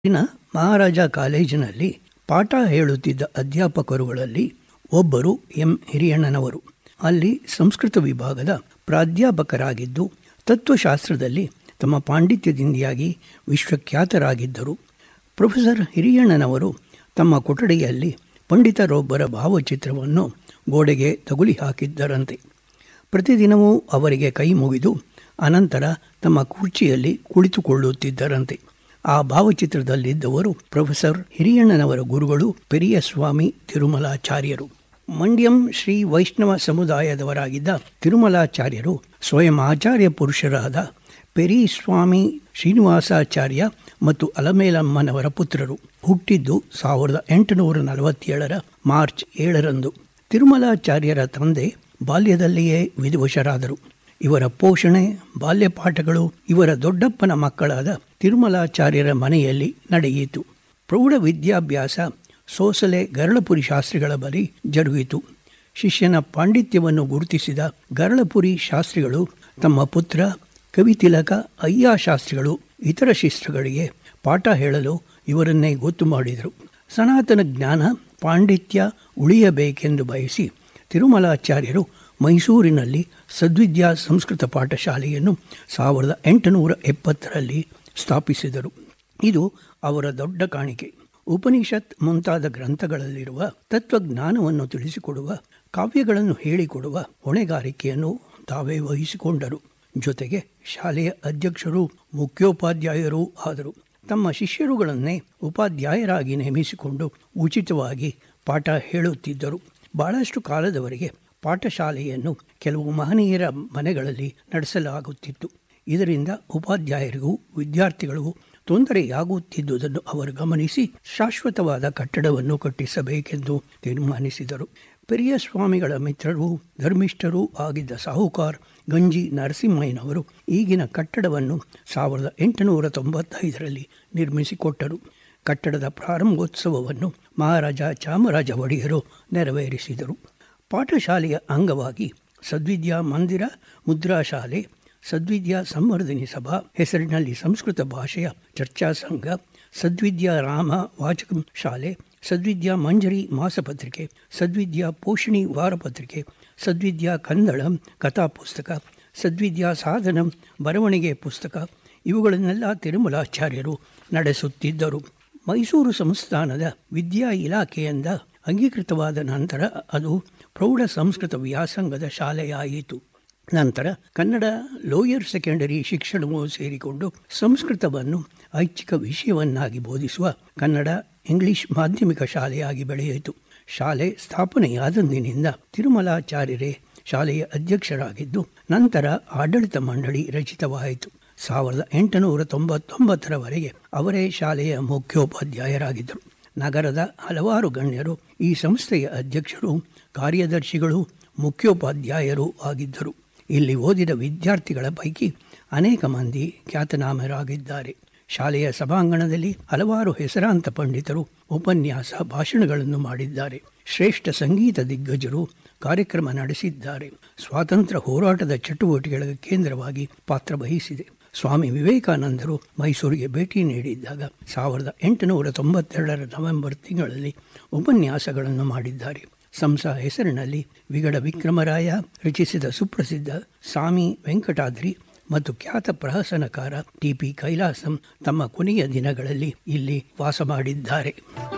ಇಲ್ಲಿನ ಮಹಾರಾಜ ಕಾಲೇಜಿನಲ್ಲಿ ಪಾಠ ಹೇಳುತ್ತಿದ್ದ ಅಧ್ಯಾಪಕರುಗಳಲ್ಲಿ ಒಬ್ಬರು ಎಂ ಹಿರಿಯಣ್ಣನವರು ಅಲ್ಲಿ ಸಂಸ್ಕೃತ ವಿಭಾಗದ ಪ್ರಾಧ್ಯಾಪಕರಾಗಿದ್ದು ತತ್ವಶಾಸ್ತ್ರದಲ್ಲಿ ತಮ್ಮ ಪಾಂಡಿತ್ಯದಿಂದಾಗಿ ವಿಶ್ವಖ್ಯಾತರಾಗಿದ್ದರು ಪ್ರೊಫೆಸರ್ ಹಿರಿಯಣ್ಣನವರು ತಮ್ಮ ಕೊಠಡಿಯಲ್ಲಿ ಪಂಡಿತರೊಬ್ಬರ ಭಾವಚಿತ್ರವನ್ನು ಗೋಡೆಗೆ ತಗುಲಿ ಹಾಕಿದ್ದರಂತೆ ಪ್ರತಿದಿನವೂ ಅವರಿಗೆ ಕೈ ಮುಗಿದು ಅನಂತರ ತಮ್ಮ ಕುರ್ಚಿಯಲ್ಲಿ ಕುಳಿತುಕೊಳ್ಳುತ್ತಿದ್ದರಂತೆ ಆ ಭಾವಚಿತ್ರದಲ್ಲಿದ್ದವರು ಪ್ರೊಫೆಸರ್ ಹಿರಿಯಣ್ಣನವರ ಗುರುಗಳು ಪೆರಿಯಸ್ವಾಮಿ ತಿರುಮಲಾಚಾರ್ಯರು ಮಂಡ್ಯಂ ಶ್ರೀ ವೈಷ್ಣವ ಸಮುದಾಯದವರಾಗಿದ್ದ ತಿರುಮಲಾಚಾರ್ಯರು ಸ್ವಯಂ ಆಚಾರ್ಯ ಪುರುಷರಾದ ಪೆರಿಸ್ವಾಮಿ ಶ್ರೀನಿವಾಸಾಚಾರ್ಯ ಮತ್ತು ಅಲಮೇಲಮ್ಮನವರ ಪುತ್ರರು ಹುಟ್ಟಿದ್ದು ಸಾವಿರದ ಎಂಟುನೂರ ನಲವತ್ತೇಳರ ಮಾರ್ಚ್ ಏಳರಂದು ತಿರುಮಲಾಚಾರ್ಯರ ತಂದೆ ಬಾಲ್ಯದಲ್ಲಿಯೇ ವಿಧಿವಶರಾದರು ಇವರ ಪೋಷಣೆ ಬಾಲ್ಯಪಾಠಗಳು ಇವರ ದೊಡ್ಡಪ್ಪನ ಮಕ್ಕಳಾದ ತಿರುಮಲಾಚಾರ್ಯರ ಮನೆಯಲ್ಲಿ ನಡೆಯಿತು ಪ್ರೌಢ ವಿದ್ಯಾಭ್ಯಾಸ ಸೋಸಲೆ ಗರಳಪುರಿ ಶಾಸ್ತ್ರಿಗಳ ಬಳಿ ಜರುಗಿತು ಶಿಷ್ಯನ ಪಾಂಡಿತ್ಯವನ್ನು ಗುರುತಿಸಿದ ಗರಳಪುರಿ ಶಾಸ್ತ್ರಿಗಳು ತಮ್ಮ ಪುತ್ರ ಕವಿತಿಲಕ ಅಯ್ಯ ಶಾಸ್ತ್ರಿಗಳು ಇತರ ಶಿಸ್ತ್ರಗಳಿಗೆ ಪಾಠ ಹೇಳಲು ಇವರನ್ನೇ ಗೊತ್ತು ಮಾಡಿದರು ಸನಾತನ ಜ್ಞಾನ ಪಾಂಡಿತ್ಯ ಉಳಿಯಬೇಕೆಂದು ಬಯಸಿ ತಿರುಮಲಾಚಾರ್ಯರು ಮೈಸೂರಿನಲ್ಲಿ ಸದ್ವಿದ್ಯಾ ಸಂಸ್ಕೃತ ಪಾಠಶಾಲೆಯನ್ನು ಸಾವಿರದ ಎಂಟುನೂರ ಎಪ್ಪತ್ತರಲ್ಲಿ ಸ್ಥಾಪಿಸಿದರು ಇದು ಅವರ ದೊಡ್ಡ ಕಾಣಿಕೆ ಉಪನಿಷತ್ ಮುಂತಾದ ಗ್ರಂಥಗಳಲ್ಲಿರುವ ತತ್ವಜ್ಞಾನವನ್ನು ತಿಳಿಸಿಕೊಡುವ ಕಾವ್ಯಗಳನ್ನು ಹೇಳಿಕೊಡುವ ಹೊಣೆಗಾರಿಕೆಯನ್ನು ತಾವೇ ವಹಿಸಿಕೊಂಡರು ಜೊತೆಗೆ ಶಾಲೆಯ ಅಧ್ಯಕ್ಷರು ಮುಖ್ಯೋಪಾಧ್ಯಾಯರೂ ಆದರು ತಮ್ಮ ಶಿಷ್ಯರುಗಳನ್ನೇ ಉಪಾಧ್ಯಾಯರಾಗಿ ನೇಮಿಸಿಕೊಂಡು ಉಚಿತವಾಗಿ ಪಾಠ ಹೇಳುತ್ತಿದ್ದರು ಬಹಳಷ್ಟು ಕಾಲದವರೆಗೆ ಪಾಠಶಾಲೆಯನ್ನು ಕೆಲವು ಮಹನೀಯರ ಮನೆಗಳಲ್ಲಿ ನಡೆಸಲಾಗುತ್ತಿತ್ತು ಇದರಿಂದ ಉಪಾಧ್ಯಾಯರಿಗೂ ವಿದ್ಯಾರ್ಥಿಗಳಿಗೂ ತೊಂದರೆಯಾಗುತ್ತಿದ್ದುದನ್ನು ಅವರು ಗಮನಿಸಿ ಶಾಶ್ವತವಾದ ಕಟ್ಟಡವನ್ನು ಕಟ್ಟಿಸಬೇಕೆಂದು ತೀರ್ಮಾನಿಸಿದರು ಪೆರಿಯ ಸ್ವಾಮಿಗಳ ಮಿತ್ರರು ಧರ್ಮಿಷ್ಠರೂ ಆಗಿದ್ದ ಸಾಹುಕಾರ್ ಗಂಜಿ ನರಸಿಂಹಯ್ಯನವರು ಈಗಿನ ಕಟ್ಟಡವನ್ನು ಸಾವಿರದ ಎಂಟುನೂರ ತೊಂಬತ್ತೈದರಲ್ಲಿ ನಿರ್ಮಿಸಿಕೊಟ್ಟರು ಕಟ್ಟಡದ ಪ್ರಾರಂಭೋತ್ಸವವನ್ನು ಮಹಾರಾಜ ಚಾಮರಾಜ ಒಡೆಯರು ನೆರವೇರಿಸಿದರು ಪಾಠಶಾಲೆಯ ಅಂಗವಾಗಿ ಸದ್ವಿದ್ಯಾ ಮಂದಿರ ಮುದ್ರಾಶಾಲೆ ಸದ್ವಿದ್ಯಾ ಸಂವರ್ಧನಿ ಸಭಾ ಹೆಸರಿನಲ್ಲಿ ಸಂಸ್ಕೃತ ಭಾಷೆಯ ಚರ್ಚಾ ಸಂಘ ಸದ್ವಿದ್ಯಾ ರಾಮ ವಾಚಕ ಶಾಲೆ ಸದ್ವಿದ್ಯಾ ಮಂಜರಿ ಮಾಸಪತ್ರಿಕೆ ಸದ್ವಿದ್ಯಾ ಪೋಷಣಿ ವಾರಪತ್ರಿಕೆ ಸದ್ವಿದ್ಯಾ ಕನ್ನಡ ಕಥಾಪುಸ್ತಕ ಸದ್ವಿದ್ಯಾ ಸಾಧನ ಬರವಣಿಗೆ ಪುಸ್ತಕ ಇವುಗಳನ್ನೆಲ್ಲ ತಿರುಮಲಾಚಾರ್ಯರು ನಡೆಸುತ್ತಿದ್ದರು ಮೈಸೂರು ಸಂಸ್ಥಾನದ ವಿದ್ಯಾ ಇಲಾಖೆಯಿಂದ ಅಂಗೀಕೃತವಾದ ನಂತರ ಅದು ಪ್ರೌಢ ಸಂಸ್ಕೃತ ವ್ಯಾಸಂಗದ ಶಾಲೆಯಾಯಿತು ನಂತರ ಕನ್ನಡ ಲೋಯರ್ ಸೆಕೆಂಡರಿ ಶಿಕ್ಷಣವೂ ಸೇರಿಕೊಂಡು ಸಂಸ್ಕೃತವನ್ನು ಐಚ್ಛಿಕ ವಿಷಯವನ್ನಾಗಿ ಬೋಧಿಸುವ ಕನ್ನಡ ಇಂಗ್ಲಿಷ್ ಮಾಧ್ಯಮಿಕ ಶಾಲೆಯಾಗಿ ಬೆಳೆಯಿತು ಶಾಲೆ ಸ್ಥಾಪನೆಯಾದಂದಿನಿಂದ ತಿರುಮಲಾಚಾರ್ಯರೇ ಶಾಲೆಯ ಅಧ್ಯಕ್ಷರಾಗಿದ್ದು ನಂತರ ಆಡಳಿತ ಮಂಡಳಿ ರಚಿತವಾಯಿತು ಸಾವಿರದ ಎಂಟುನೂರ ತೊಂಬತ್ತೊಂಬತ್ತರವರೆಗೆ ಅವರೇ ಶಾಲೆಯ ಮುಖ್ಯೋಪಾಧ್ಯಾಯರಾಗಿದ್ದರು ನಗರದ ಹಲವಾರು ಗಣ್ಯರು ಈ ಸಂಸ್ಥೆಯ ಅಧ್ಯಕ್ಷರು ಕಾರ್ಯದರ್ಶಿಗಳು ಮುಖ್ಯೋಪಾಧ್ಯಾಯರು ಆಗಿದ್ದರು ಇಲ್ಲಿ ಓದಿದ ವಿದ್ಯಾರ್ಥಿಗಳ ಪೈಕಿ ಅನೇಕ ಮಂದಿ ಖ್ಯಾತನಾಮರಾಗಿದ್ದಾರೆ ಶಾಲೆಯ ಸಭಾಂಗಣದಲ್ಲಿ ಹಲವಾರು ಹೆಸರಾಂತ ಪಂಡಿತರು ಉಪನ್ಯಾಸ ಭಾಷಣಗಳನ್ನು ಮಾಡಿದ್ದಾರೆ ಶ್ರೇಷ್ಠ ಸಂಗೀತ ದಿಗ್ಗಜರು ಕಾರ್ಯಕ್ರಮ ನಡೆಸಿದ್ದಾರೆ ಸ್ವಾತಂತ್ರ್ಯ ಹೋರಾಟದ ಚಟುವಟಿಕೆಗಳ ಕೇಂದ್ರವಾಗಿ ಪಾತ್ರ ವಹಿಸಿದೆ ಸ್ವಾಮಿ ವಿವೇಕಾನಂದರು ಮೈಸೂರಿಗೆ ಭೇಟಿ ನೀಡಿದ್ದಾಗ ಸಾವಿರದ ಎಂಟುನೂರ ತೊಂಬತ್ತೆರಡರ ನವೆಂಬರ್ ತಿಂಗಳಲ್ಲಿ ಉಪನ್ಯಾಸಗಳನ್ನು ಮಾಡಿದ್ದಾರೆ ಸಂಸ ಹೆಸರಿನಲ್ಲಿ ವಿಗಡ ವಿಕ್ರಮರಾಯ ರಚಿಸಿದ ಸುಪ್ರಸಿದ್ಧ ಸಾಮಿ ವೆಂಕಟಾದ್ರಿ ಮತ್ತು ಖ್ಯಾತ ಪ್ರಹಸನಕಾರ ಟಿ ಪಿ ಕೈಲಾಸಂ ತಮ್ಮ ಕೊನೆಯ ದಿನಗಳಲ್ಲಿ ಇಲ್ಲಿ ವಾಸ ಮಾಡಿದ್ದಾರೆ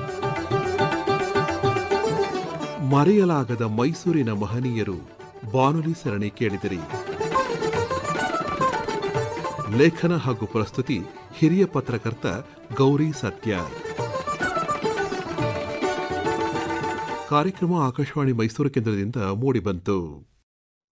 ಮರೆಯಲಾಗದ ಮೈಸೂರಿನ ಮಹನೀಯರು ಬಾನುಲಿ ಸರಣಿ ಕೇಳಿದಿರಿ ಲೇಖನ ಹಾಗೂ ಪ್ರಸ್ತುತಿ ಹಿರಿಯ ಪತ್ರಕರ್ತ ಗೌರಿ ಸತ್ಯ ಕಾರ್ಯಕ್ರಮ ಆಕಾಶವಾಣಿ ಮೈಸೂರು ಕೇಂದ್ರದಿಂದ ಮೂಡಿಬಂತು